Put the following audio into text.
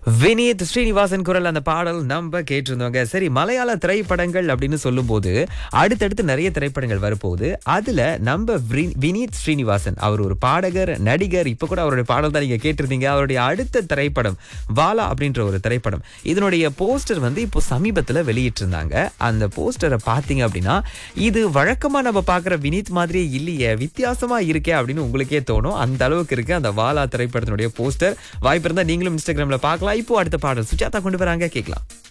வினீத் ஸ்ரீனிவாசன் குரல் அந்த பாடல் நம்ம கேட்டிருந்தோங்க சரி மலையாள திரைப்படங்கள் அப்படின்னு சொல்லும்போது அடுத்தடுத்து நிறைய திரைப்படங்கள் வரப்போகுது அதுல நம்ம வி- வினீத் ஸ்ரீனிவாசன் அவர் ஒரு பாடகர் நடிகர் இப்ப கூட அவருடைய பாடல் தான் நீங்க கேட்டிருந்தீங்க அவருடைய அடுத்த திரைப்படம் வாலா அப்படின்ற ஒரு திரைப்படம் இதனுடைய போஸ்டர் வந்து இப்போ சமீபத்துல வெளியிட்டிருந்தாங்க அந்த போஸ்டரை பாத்தீங்க அப்படின்னா இது வழக்கமா நம்ம பாக்குற வினீத் மாதிரியே இல்லையே வித்தியாசமா இருக்கே அப்படின்னு உங்களுக்கே தோணும் அந்த அளவுக்கு இருக்கு அந்த வாலா திரைப்படத்தினுடைய போஸ்டர் வாய்ப்பு இருந்தா நீங்களும் இன்ஸ்டாகிராம்ல பார்க்கலாம் இப்போ அடுத்த பாடல் சுஜாதா கொண்டு வராங்க கேட்கலாம்